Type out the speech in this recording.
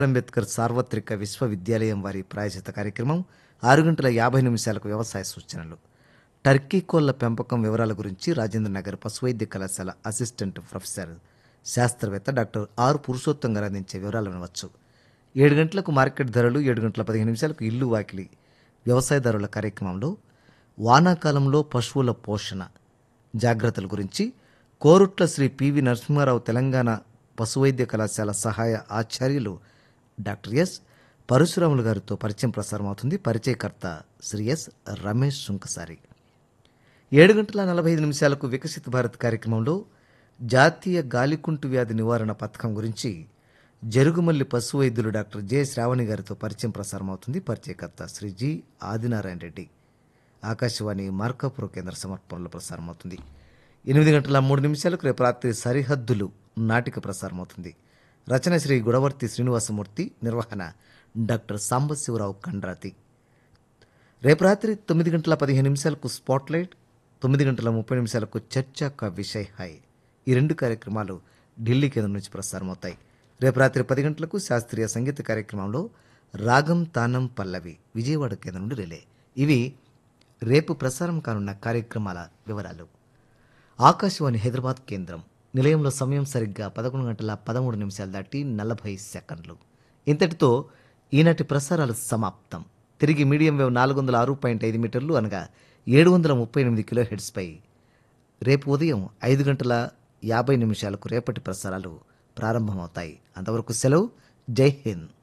అంబేద్కర్ సార్వత్రిక విశ్వవిద్యాలయం వారి ప్రాయచిత కార్యక్రమం ఆరు గంటల యాభై నిమిషాలకు వ్యవసాయ సూచనలు టర్కీ కోళ్ల పెంపకం వివరాల గురించి రాజేంద్ర నగర్ పశువైద్య కళాశాల అసిస్టెంట్ ప్రొఫెసర్ శాస్త్రవేత్త డాక్టర్ ఆర్ పురుషోత్తం గారు అందించే వివరాలు వినవచ్చు ఏడు గంటలకు మార్కెట్ ధరలు ఏడు గంటల పదిహేను నిమిషాలకు ఇల్లు వాకిలి వ్యవసాయదారుల కార్యక్రమంలో వానాకాలంలో పశువుల పోషణ జాగ్రత్తల గురించి కోరుట్ల శ్రీ పివి నరసింహారావు తెలంగాణ పశువైద్య కళాశాల సహాయ ఆచార్యులు డాక్టర్ ఎస్ పరశురాములు గారితో పరిచయం ప్రసారం అవుతుంది పరిచయకర్త శ్రీ ఎస్ రమేష్ సుంకసారి ఏడు గంటల నలభై ఐదు నిమిషాలకు వికసిత భారత్ కార్యక్రమంలో జాతీయ గాలికుంటు వ్యాధి నివారణ పథకం గురించి జరుగుమల్లి పశు వైద్యులు డాక్టర్ జె శ్రావణి గారితో పరిచయం ప్రసారం అవుతుంది పరిచయకర్త శ్రీ జి ఆదినారాయణ రెడ్డి ఆకాశవాణి మార్కాపురం కేంద్ర సమర్పణలో ప్రసారం అవుతుంది ఎనిమిది గంటల మూడు నిమిషాలకు రేపు రాత్రి సరిహద్దులు నాటిక ప్రసారం అవుతుంది రచన శ్రీ గుడవర్తి శ్రీనివాసమూర్తి నిర్వహణ డాక్టర్ సాంబశివరావు కండ్రాతి రేపు రాత్రి తొమ్మిది గంటల పదిహేను నిమిషాలకు స్పాట్లైట్ తొమ్మిది గంటల ముప్పై నిమిషాలకు చర్చా కా విషయ్ హాయ్ ఈ రెండు కార్యక్రమాలు ఢిల్లీ కేంద్రం నుంచి ప్రసారం అవుతాయి రేపు రాత్రి పది గంటలకు శాస్త్రీయ సంగీత కార్యక్రమంలో రాగం తానం పల్లవి విజయవాడ కేంద్రం నుండి రిలే ఇవి రేపు ప్రసారం కానున్న కార్యక్రమాల వివరాలు ఆకాశవాణి హైదరాబాద్ కేంద్రం నిలయంలో సమయం సరిగ్గా పదకొండు గంటల పదమూడు నిమిషాలు దాటి నలభై సెకండ్లు ఇంతటితో ఈనాటి ప్రసారాలు సమాప్తం తిరిగి మీడియం వేవ్ నాలుగు వందల ఆరు పాయింట్ ఐదు మీటర్లు అనగా ఏడు వందల ముప్పై ఎనిమిది కిలో హెడ్స్పై రేపు ఉదయం ఐదు గంటల యాభై నిమిషాలకు రేపటి ప్రసారాలు ప్రారంభమవుతాయి అంతవరకు సెలవు జై హింద్